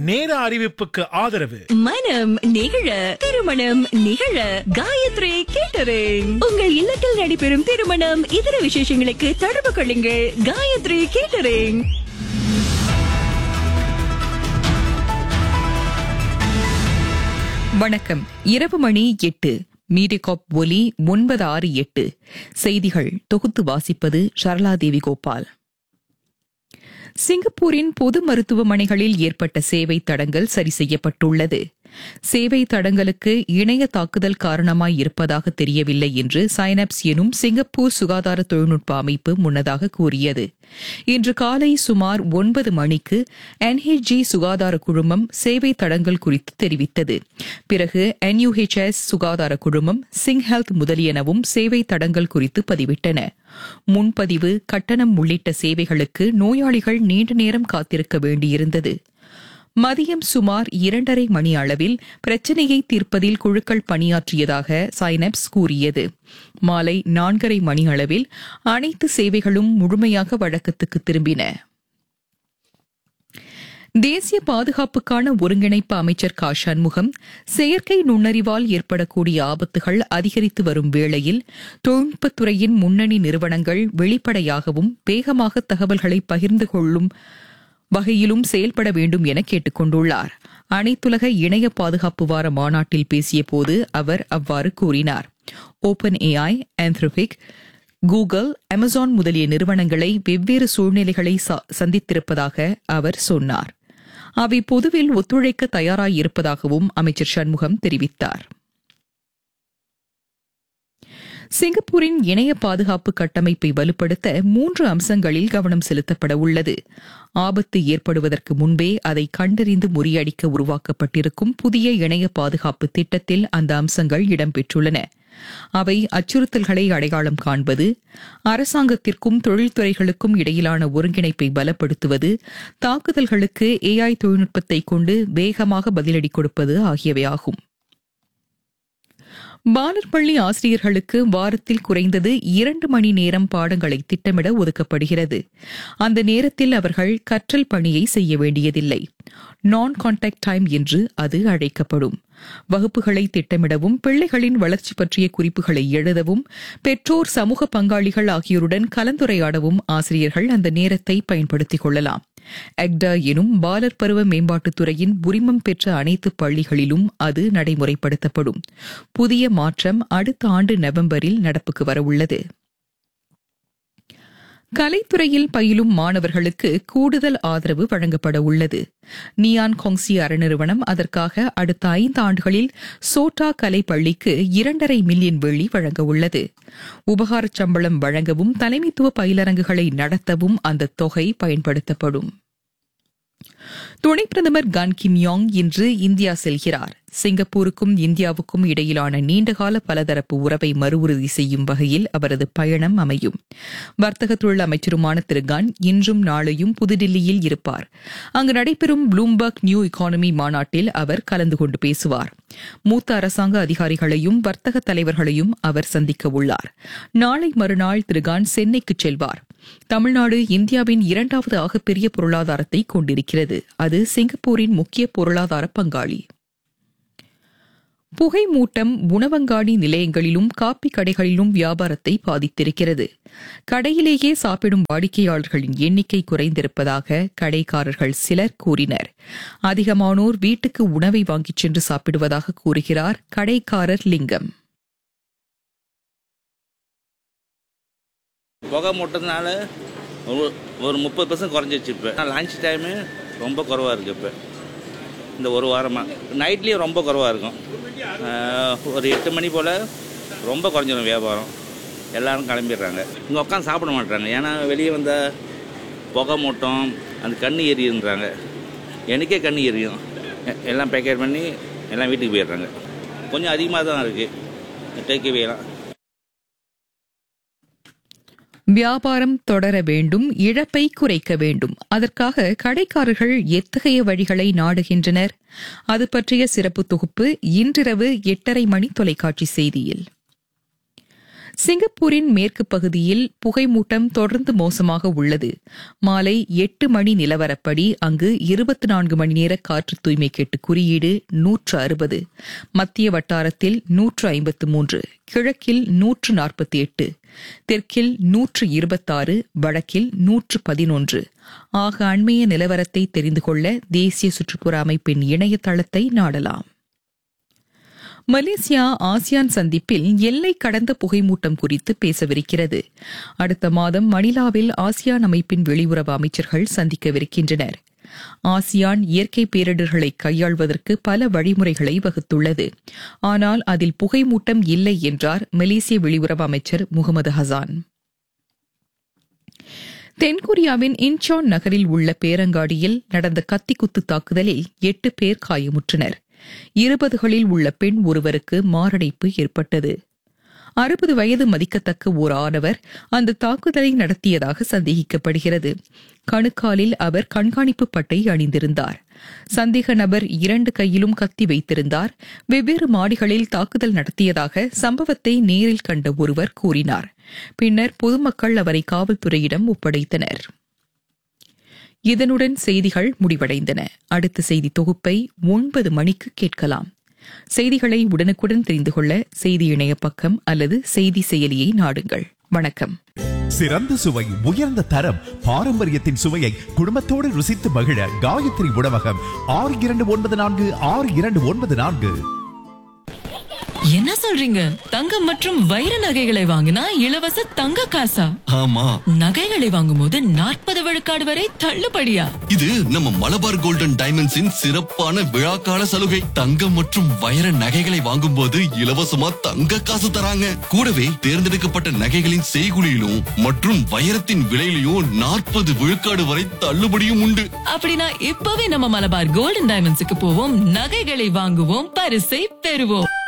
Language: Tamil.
நேர அறிவிப்புக்கு ஆதரவு மனம் நிகழ திருமணம் நிகழ காயத்ரி கேட்டரிங் உங்கள் இல்லத்தில் நடைபெறும் திருமணம் இதர விசேஷங்களுக்கு தொடர்பு கொள்ளுங்கள் காயத்ரி கேட்டரிங் வணக்கம் இரவு மணி எட்டு மீடிகாப் ஒலி ஒன்பது ஆறு எட்டு செய்திகள் தொகுத்து வாசிப்பது சரளாதேவி கோபால் சிங்கப்பூரின் பொது மருத்துவமனைகளில் ஏற்பட்ட சேவை தடங்கல் சரி செய்யப்பட்டுள்ளது சேவை தடங்கலுக்கு இணைய தாக்குதல் காரணமாய் இருப்பதாக தெரியவில்லை என்று சைனப்ஸ் எனும் சிங்கப்பூர் சுகாதார தொழில்நுட்ப அமைப்பு முன்னதாக கூறியது இன்று காலை சுமார் ஒன்பது மணிக்கு என்ஹெச்ஜி சுகாதார குழுமம் சேவை தடங்கல் குறித்து தெரிவித்தது பிறகு என்யூஹெச்எஸ் சுகாதார குழுமம் சிங் ஹெல்த் முதலியனவும் சேவை தடங்கல் குறித்து பதிவிட்டன முன்பதிவு கட்டணம் உள்ளிட்ட சேவைகளுக்கு நோயாளிகள் நீண்ட நேரம் காத்திருக்க வேண்டியிருந்தது மதியம் சுமார் இரண்டரை மணி அளவில் பிரச்சினையை தீர்ப்பதில் குழுக்கள் பணியாற்றியதாக சைனப்ஸ் கூறியது மாலை நான்கரை மணி அளவில் அனைத்து சேவைகளும் முழுமையாக வழக்கத்துக்கு திரும்பின தேசிய பாதுகாப்புக்கான ஒருங்கிணைப்பு அமைச்சர் கா சண்முகம் செயற்கை நுண்ணறிவால் ஏற்படக்கூடிய ஆபத்துகள் அதிகரித்து வரும் வேளையில் தொழில்நுட்பத்துறையின் முன்னணி நிறுவனங்கள் வெளிப்படையாகவும் வேகமாக தகவல்களை பகிர்ந்து கொள்ளும் வகையிலும் செயல்பட வேண்டும் என கேட்டுக் கொண்டுள்ளார் அனைத்துலக இணைய பாதுகாப்பு வார மாநாட்டில் பேசியபோது அவர் அவ்வாறு கூறினார் Open AI Anthropic Google Amazon முதலிய நிறுவனங்களை வெவ்வேறு சூழ்நிலைகளை சந்தித்திருப்பதாக அவர் சொன்னார் அவை பொதுவில் ஒத்துழைக்க தயாராயிருப்பதாகவும் அமைச்சர் சண்முகம் தெரிவித்தார் சிங்கப்பூரின் இணைய பாதுகாப்பு கட்டமைப்பை வலுப்படுத்த மூன்று அம்சங்களில் கவனம் செலுத்தப்பட உள்ளது ஆபத்து ஏற்படுவதற்கு முன்பே அதை கண்டறிந்து முறியடிக்க உருவாக்கப்பட்டிருக்கும் புதிய இணைய பாதுகாப்பு திட்டத்தில் அந்த அம்சங்கள் இடம்பெற்றுள்ளன அவை அச்சுறுத்தல்களை அடையாளம் காண்பது அரசாங்கத்திற்கும் தொழில்துறைகளுக்கும் இடையிலான ஒருங்கிணைப்பை பலப்படுத்துவது தாக்குதல்களுக்கு ஏஐ தொழில்நுட்பத்தை கொண்டு வேகமாக பதிலடி கொடுப்பது ஆகியவையாகும் பாலர் பள்ளி ஆசிரியர்களுக்கு வாரத்தில் குறைந்தது இரண்டு மணி நேரம் பாடங்களை திட்டமிட ஒதுக்கப்படுகிறது அந்த நேரத்தில் அவர்கள் கற்றல் பணியை செய்ய வேண்டியதில்லை நான் கான்டாக்ட் டைம் என்று அது அழைக்கப்படும் வகுப்புகளை திட்டமிடவும் பிள்ளைகளின் வளர்ச்சி பற்றிய குறிப்புகளை எழுதவும் பெற்றோர் சமூக பங்காளிகள் ஆகியோருடன் கலந்துரையாடவும் ஆசிரியர்கள் அந்த நேரத்தை பயன்படுத்திக் கொள்ளலாம் எக்டா எனும் பாலர் பருவ மேம்பாட்டுத் துறையின் உரிமம் பெற்ற அனைத்து பள்ளிகளிலும் அது நடைமுறைப்படுத்தப்படும் புதிய மாற்றம் அடுத்த ஆண்டு நவம்பரில் நடப்புக்கு வரவுள்ளது கலைத்துறையில் பயிலும் மாணவர்களுக்கு கூடுதல் ஆதரவு வழங்கப்பட உள்ளது நியான் கொங்சி அறநிறுவனம் அதற்காக அடுத்த ஐந்து ஆண்டுகளில் சோட்டா கலை பள்ளிக்கு இரண்டரை மில்லியன் வெள்ளி வழங்க உள்ளது உபகாரச் சம்பளம் வழங்கவும் தலைமைத்துவ பயிலரங்குகளை நடத்தவும் அந்த தொகை பயன்படுத்தப்படும் துணை பிரதமர் கன் கிம் யாங் இன்று இந்தியா செல்கிறார் சிங்கப்பூருக்கும் இந்தியாவுக்கும் இடையிலான நீண்டகால பலதரப்பு உறவை மறுஉறுதி செய்யும் வகையில் அவரது பயணம் அமையும் வர்த்தக தொழில் அமைச்சருமான திரு கன் இன்றும் நாளையும் புதுடில்லியில் இருப்பார் அங்கு நடைபெறும் ப்ளூம்பர்க் நியூ இக்கானமி மாநாட்டில் அவர் கலந்து கொண்டு பேசுவார் மூத்த அரசாங்க அதிகாரிகளையும் வர்த்தக தலைவர்களையும் அவர் சந்திக்க உள்ளார் நாளை மறுநாள் திரு கான் சென்னைக்கு செல்வார் தமிழ்நாடு இந்தியாவின் இரண்டாவது ஆகப்பெரிய பொருளாதாரத்தை கொண்டிருக்கிறது அது சிங்கப்பூரின் முக்கிய பொருளாதார பங்காளி புகை மூட்டம் உணவங்காடி நிலையங்களிலும் காப்பி கடைகளிலும் வியாபாரத்தை பாதித்திருக்கிறது கடையிலேயே சாப்பிடும் வாடிக்கையாளர்களின் எண்ணிக்கை குறைந்திருப்பதாக கடைக்காரர்கள் சிலர் கூறினர் அதிகமானோர் வீட்டுக்கு உணவை வாங்கிச் சென்று சாப்பிடுவதாக கூறுகிறார் கடைக்காரர் லிங்கம் புகை மூட்டதுனால ஒரு ஒரு முப்பது பர்சன்ட் குறைஞ்சிச்சு இப்போ லஞ்ச் டைமு ரொம்ப குறவாக இருக்குது இப்போ இந்த ஒரு வாரமாக நைட்லேயும் ரொம்ப குறவாக இருக்கும் ஒரு எட்டு மணி போல் ரொம்ப குறைஞ்சிடும் வியாபாரம் எல்லோரும் கிளம்பிடுறாங்க இங்கே உட்காந்து சாப்பிட மாட்டாங்க ஏன்னா வெளியே வந்த புகை மூட்டம் அந்த கண்ணு எரியுன்றாங்க எனக்கே கண்ணு எரியும் எல்லாம் பேக்கெட் பண்ணி எல்லாம் வீட்டுக்கு போயிடுறாங்க கொஞ்சம் அதிகமாக தான் இருக்குது டேக்அவேலாம் வியாபாரம் தொடர வேண்டும் இழப்பை குறைக்க வேண்டும் அதற்காக கடைக்காரர்கள் எத்தகைய வழிகளை நாடுகின்றனர் அது பற்றிய சிறப்பு தொகுப்பு இன்றிரவு எட்டரை மணி தொலைக்காட்சி செய்தியில் சிங்கப்பூரின் மேற்கு பகுதியில் புகைமூட்டம் தொடர்ந்து மோசமாக உள்ளது மாலை எட்டு மணி நிலவரப்படி அங்கு இருபத்தி நான்கு மணி நேர காற்று தூய்மை கேட்டு குறியீடு நூற்று அறுபது மத்திய வட்டாரத்தில் நூற்று ஐம்பத்து மூன்று கிழக்கில் நூற்று நாற்பத்தி எட்டு தெற்கில் நூற்று இருபத்தாறு வடக்கில் நூற்று பதினொன்று ஆக அண்மைய நிலவரத்தை தெரிந்து கொள்ள தேசிய சுற்றுப்புற அமைப்பின் இணையதளத்தை நாடலாம் மலேசியா ஆசியான் சந்திப்பில் எல்லை கடந்த புகைமூட்டம் குறித்து பேசவிருக்கிறது அடுத்த மாதம் மணிலாவில் ஆசியான் அமைப்பின் வெளியுறவு அமைச்சர்கள் சந்திக்கவிருக்கின்றனர் ஆசியான் இயற்கை பேரிடர்களை கையாள்வதற்கு பல வழிமுறைகளை வகுத்துள்ளது ஆனால் அதில் புகைமூட்டம் இல்லை என்றார் மலேசிய வெளியுறவு அமைச்சர் முகமது ஹசான் தென்கொரியாவின் இன்சான் நகரில் உள்ள பேரங்காடியில் நடந்த கத்திக்குத்து தாக்குதலில் எட்டு பேர் காயமுற்றனர் இருபதுகளில் உள்ள பெண் ஒருவருக்கு மாரடைப்பு ஏற்பட்டது அறுபது வயது மதிக்கத்தக்க ஓர் ஆடவர் அந்த தாக்குதலை நடத்தியதாக சந்தேகிக்கப்படுகிறது கணுக்காலில் அவர் கண்காணிப்பு பட்டை அணிந்திருந்தார் சந்தேக நபர் இரண்டு கையிலும் கத்தி வைத்திருந்தார் வெவ்வேறு மாடிகளில் தாக்குதல் நடத்தியதாக சம்பவத்தை நேரில் கண்ட ஒருவர் கூறினார் பின்னர் பொதுமக்கள் அவரை காவல்துறையிடம் ஒப்படைத்தனர் இதனுடன் செய்திகள் முடிவடைந்தன அடுத்த செய்தி தொகுப்பை ஒன்பது மணிக்கு கேட்கலாம் செய்திகளை உடனுக்குடன் தெரிந்து கொள்ள செய்தி இணைய பக்கம் அல்லது செய்தி செயலியை நாடுங்கள் வணக்கம் சிறந்த சுவை உயர்ந்த தரம் பாரம்பரியத்தின் சுவையை குடும்பத்தோடு ருசித்து மகிழ காயத்ரி உணவகம் ஆறு இரண்டு ஒன்பது நான்கு ஆறு இரண்டு ஒன்பது நான்கு என்ன சொல்றீங்க தங்கம் மற்றும் வைர நகைகளை வாங்கினா இலவச தங்க காசா ஆமா நகைகளை வாங்கும்போது நாற்பது விழுக்காடு வரை தள்ளுபடியா இது நம்ம மலபார் கோல்டன் டைமண்ட்ஸின் சிறப்பான விழாக்கால சலுகை தங்கம் மற்றும் வைர நகைகளை வாங்கும்போது இலவசமா தங்க காசு தராங்க கூடவே தேர்ந்தெடுக்கப்பட்ட நகைகளின் செய்குலியிலும் மற்றும் வைரத்தின் விலையிலும் நாற்பது விழுக்காடு வரை தள்ளுபடியும் உண்டு அப்படின்னா இப்பவே நம்ம மலபார் கோல்டன் டைமண்ட்ஸுக்கு போவோம் நகைகளை வாங்குவோம் பரிசை பெறுவோம்